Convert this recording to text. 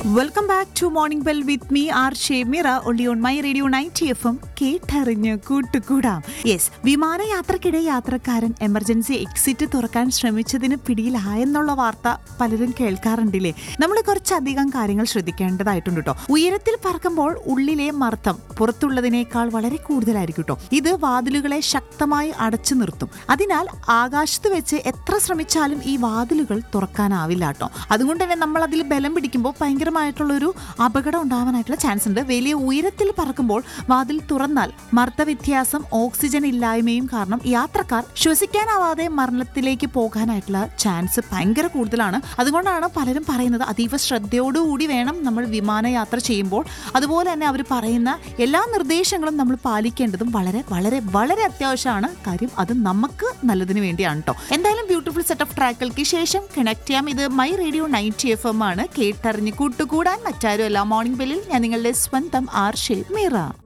welcome back to morning bell with me R Shemira only on my radio ninety F M കേട്ടറിഞ്ഞ് കൂട്ടുകൂടാം yes വിമാനയാത്രക്കിടെ യാത്രക്കാരൻ emergency exit തുറക്കാൻ ശ്രമിച്ചതിന് പിടിയിലായെന്നുള്ള വാർത്ത പലരും കേൾക്കാറുണ്ടില്ലേ നമ്മൾ കുറച്ചധികം കാര്യങ്ങൾ ശ്രദ്ധിക്കേണ്ടതായിട്ടുണ്ട് കേട്ടോ ഉയരത്തിൽ പറക്കുമ്പോൾ ഉള്ളിലെ മർദ്ദം പുറത്തുള്ളതിനേക്കാൾ വളരെ കൂടുതലായിരിക്കും കേട്ടോ ഇത് വാതിലുകളെ ശക്തമായി അടച്ചു നിർത്തും അതിനാൽ ആകാശത്ത് വെച്ച് എത്ര ശ്രമിച്ചാലും ഈ വാതിലുകൾ തുറക്കാനാവില്ല കേട്ടോ അതുകൊണ്ട് തന്നെ നമ്മൾ അതിൽ ബലം പിടിക്കുമ്പോൾ ഭയങ്കരമായിട്ടുള്ളൊരു അപകടം ഉണ്ടാവാനായിട്ടുള്ള ചാൻസ് ഉണ്ട് വലിയ ഉയരത്തിൽ പറക്കുമ്പോൾ വാതിൽ തുറന്നാൽ മർദ്ദവ്യത്യാസം ഓക്സിജൻ ഇല്ലായ്മയും കാരണം യാത്രക്കാർ ശ്വസിക്കാനാവാതെ മരണത്തിലേക്ക് പോകാനായിട്ടുള്ള ചാൻസ് ഭയങ്കര കൂടുതലാണ് അതുകൊണ്ടാണ് പലരും പറയുന്നത് അതീവ ശ്രദ്ധയോടുകൂടി വേണം നമ്മൾ വിമാനയാത്ര ചെയ്യുമ്പോൾ അതുപോലെ തന്നെ അവർ പറയുന്ന എല്ലാ നിർദ്ദേശങ്ങളും നമ്മൾ പാലിക്കേണ്ടതും വളരെ വളരെ വളരെ അത്യാവശ്യമാണ് കാര്യം അത് നമുക്ക് നല്ലതിന് വേണ്ടിയാണ് കേട്ടോ എന്തായാലും ബ്യൂട്ടിഫുൾ സെറ്റ് ഓഫ് ട്രാക്കുകൾക്ക് ശേഷം കണക്ട് ചെയ്യാം ഇത് my radio ninety F M ആണ് കേട്ടറിഞ്ഞ് കൂട്ടുകൂടാൻ മറ്റാരും അല്ല മോർണിംഗ് ബെല്ലിൽ ഞാൻ നിങ്ങളുടെ സ്വന്തം ആർ ഷേ മീറ